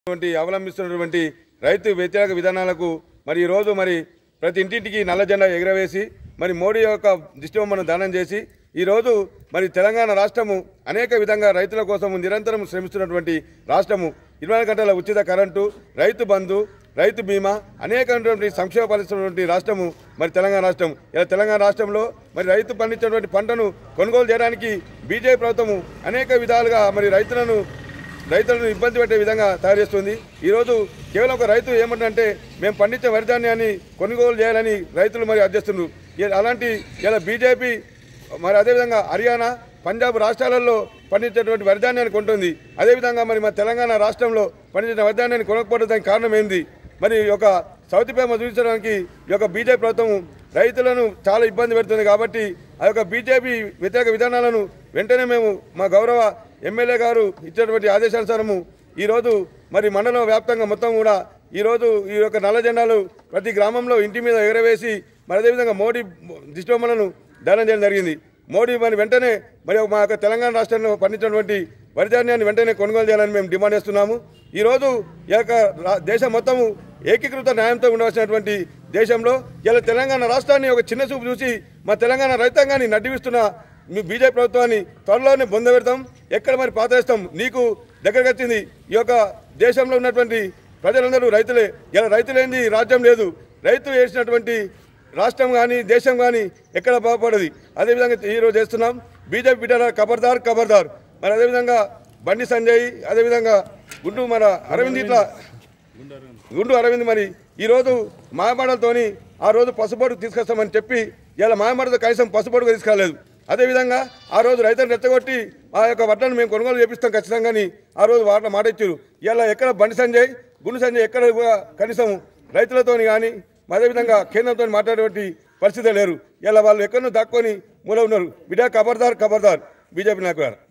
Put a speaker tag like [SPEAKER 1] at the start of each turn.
[SPEAKER 1] ఉన్నటువంటి అవలంబిస్తున్నటువంటి రైతు వ్యతిరేక విధానాలకు మరి ఈరోజు మరి ప్రతి ఇంటింటికి నల్ల జెండా ఎగురవేసి మరి మోడీ యొక్క దిష్టిబొమ్మను దానం చేసి ఈరోజు మరి తెలంగాణ రాష్ట్రము అనేక విధంగా రైతుల కోసం నిరంతరం శ్రమిస్తున్నటువంటి రాష్ట్రము ఇరవై గంటల ఉచిత కరెంటు రైతు బంధు రైతు బీమా అనేకమైనటువంటి సంక్షేమ పరిస్థితున్నటువంటి రాష్ట్రము మరి తెలంగాణ రాష్ట్రం ఇలా తెలంగాణ రాష్ట్రంలో మరి రైతు పండించినటువంటి పంటను కొనుగోలు చేయడానికి బీజేపీ ప్రభుత్వము అనేక విధాలుగా మరి రైతులను రైతులను ఇబ్బంది పెట్టే విధంగా తయారు చేస్తుంది ఈరోజు కేవలం ఒక రైతు ఏమంటే మేము పండించే వరి ధాన్యాన్ని కొనుగోలు చేయాలని రైతులు మరి అర్థిస్తున్నారు ఈ- అలాంటి ఇలా బీజేపీ మరి అదేవిధంగా హర్యానా పంజాబ్ రాష్ట్రాలలో పండించేటువంటి వరి ధాన్యాన్ని కొంటుంది అదేవిధంగా మరి మా తెలంగాణ రాష్ట్రంలో పండించిన వరి ధాన్యాన్ని కొనకపోవడం దానికి కారణం ఏంది మరి ఈ యొక్క సౌతి ప్రేమ చూపించడానికి ఈ యొక్క బీజేపీ ప్రభుత్వం రైతులను చాలా ఇబ్బంది పెడుతుంది కాబట్టి ఆ యొక్క బీజేపీ వ్యతిరేక విధానాలను వెంటనే మేము మా గౌరవ ఎమ్మెల్యే గారు ఇచ్చినటువంటి ఆదేశానుసారము ఈరోజు మరి మండలం వ్యాప్తంగా మొత్తం కూడా ఈరోజు ఈ యొక్క నల్ల జెండాలు ప్రతి గ్రామంలో ఇంటి మీద ఎగరవేసి మరి అదేవిధంగా మోడీ దిష్టిబొమ్మలను దానం చేయడం జరిగింది మోడీ మరి వెంటనే మరి మా యొక్క తెలంగాణ రాష్ట్రంలో పండించినటువంటి వరి ధాన్యాన్ని వెంటనే కొనుగోలు చేయాలని మేము డిమాండ్ చేస్తున్నాము ఈరోజు ఈ యొక్క రా- దేశం మొత్తము ఏకీకృత న్యాయంతో ఉండవలసినటువంటి దేశంలో ఇలా తెలంగాణ రాష్ట్రాన్ని ఒక చిన్న చూపు చూసి మా తెలంగాణ రైతాంగాన్ని నడ్డివిస్తున్న మీ బీజేపీ ప్రభుత్వాన్ని త్వరలోనే బొందబెడతాం ఎక్కడ మరి పాతేస్తాం నీకు దగ్గరకు వచ్చింది ఈ యొక్క దేశంలో ఉన్నటువంటి ప్రజలందరూ రైతులే ఇలా రైతులేంది రాజ్యం లేదు రైతు వేసినటువంటి రాష్ట్రం కానీ దేశం కానీ ఎక్కడ బాగుపడదు అదేవిధంగా ఈరోజు చేస్తున్నాం బీజేపీ బిడ్డ ఖబర్దార్ ఖబర్దార్ మరి అదేవిధంగా బండి సంజయ్ అదేవిధంగా గుంటూ మన అరవింద్ ఇట్లా గుండు అరవింద్ మరి ఈరోజు మాయమాటలతోని ఆ రోజు పసుపొడు తీసుకొస్తామని చెప్పి ఇలా మాయమాటతో కనీసం పసుపొడుగు తీసుకురాలేదు అదేవిధంగా ఆ రోజు రైతులను రెచ్చగొట్టి ఆ యొక్క వడ్లను మేము కొనుగోలు చేపిస్తాం ఖచ్చితంగా అని ఆ రోజు వాటిలో మాట ఇచ్చారు ఇలా ఎక్కడ బండి సంజయ్ గుండు సంజయ్ ఎక్కడ కూడా కనీసం రైతులతోని కానీ అదేవిధంగా కేంద్రంతో మాట్లాడేటువంటి పరిస్థితి లేరు ఇలా వాళ్ళు ఎక్కడో దాక్కొని మూల ఉన్నారు బిడ్డ ఖబర్దార్ ఖబర్దార్ బీజేపీ నాయకులు